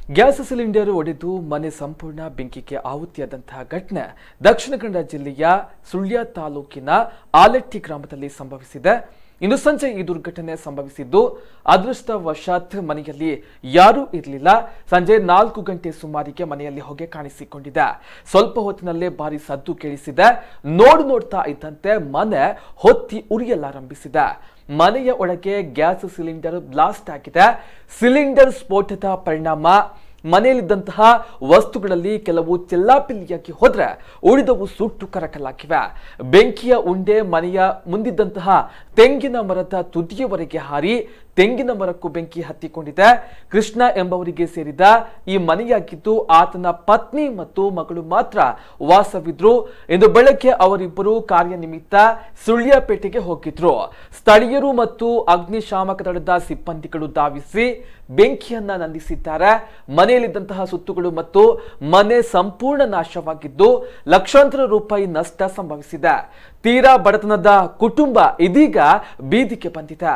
gas cylinder ಒಡೆದು ಮನೆ ಸಂಪೂರ್ಣ ಬೆಂಕಿಗೆ ಆಹುತಿಯಾದಂತಹ ಘಟನೆ ದಕ್ಷಿಣ ಕನ್ನಡ ಜಿಲ್ಲೆಯ ಸುಳ್ಯ ತಾಲೂಕಿನ ಆಲೆಟ್ಟಿ ಗ್ರಾಮದಲ್ಲಿ ಸಂಭವಿಸಿದೆ ಇಂದು ಸಂಜೆ ಈ ದುರ್ಘಟನೆ ಸಂಭವಿಸಿದ್ದು ಅದೃಷ್ಟವಶಾತ್ ಮನೆಯಲ್ಲಿ ಯಾರೂ ಇರಲಿಲ್ಲ ಸಂಜೆ ನಾಲ್ಕು ಗಂಟೆ ಸುಮಾರಿಗೆ ಮನೆಯಲ್ಲಿ ಹೊಗೆ ಕಾಣಿಸಿಕೊಂಡಿದೆ ಸ್ವಲ್ಪ ಹೊತ್ತಿನಲ್ಲೇ ಭಾರಿ ಸದ್ದು ಕೇಳಿಸಿದೆ ನೋಡು ನೋಡ್ತಾ ಇದ್ದಂತೆ ಮನೆ ಹೊತ್ತಿ ಉರಿಯಲಾರಂಭಿಸಿದೆ ಮನೆಯ ಒಳಗೆ ಗ್ಯಾಸ್ ಸಿಲಿಂಡರ್ ಬ್ಲಾಸ್ಟ್ ಆಗಿದೆ ಸಿಲಿಂಡರ್ ಸ್ಫೋಟದ ಪರಿಣಾಮ ಮನೆಯಲ್ಲಿದ್ದಂತಹ ವಸ್ತುಗಳಲ್ಲಿ ಕೆಲವು ಚೆಲ್ಲಾಪಿಲ್ಲಿಯಾಗಿ ಹೋದ್ರೆ ಉಳಿದವು ಸುಟ್ಟು ಕರಕಲಾಗಿವೆ ಬೆಂಕಿಯ ಉಂಡೆ ಮನೆಯ ಮುಂದಿದ್ದಂತಹ ತೆಂಗಿನ ಮರದ ತುದಿಯವರೆಗೆ ಹಾರಿ ತೆಂಗಿನ ಮರಕ್ಕೂ ಬೆಂಕಿ ಹತ್ತಿಕೊಂಡಿದೆ ಕೃಷ್ಣ ಎಂಬವರಿಗೆ ಸೇರಿದ ಈ ಮನೆಯಾಗಿದ್ದು ಆತನ ಪತ್ನಿ ಮತ್ತು ಮಗಳು ಮಾತ್ರ ವಾಸವಿದ್ರು ಇಂದು ಬೆಳಗ್ಗೆ ಅವರಿಬ್ಬರು ಕಾರ್ಯನಿಮಿತ್ತ ಸುಳ್ಯಪೇಟೆಗೆ ಹೋಗಿದ್ರು ಸ್ಥಳೀಯರು ಮತ್ತು ಅಗ್ನಿಶಾಮಕ ದಳದ ಸಿಬ್ಬಂದಿಗಳು ಧಾವಿಸಿ ಬೆಂಕಿಯನ್ನ ನಂದಿಸಿದ್ದಾರೆ ಮನೆಯಲ್ಲಿದ್ದಂತಹ ಸುತ್ತುಗಳು ಮತ್ತು ಮನೆ ಸಂಪೂರ್ಣ ನಾಶವಾಗಿದ್ದು ಲಕ್ಷಾಂತರ ರೂಪಾಯಿ ನಷ್ಟ ಸಂಭವಿಸಿದೆ ತೀರಾ ಬಡತನದ ಕುಟುಂಬ ಇದೀಗ ಬೀದಿಗೆ ಬಂದಿದೆ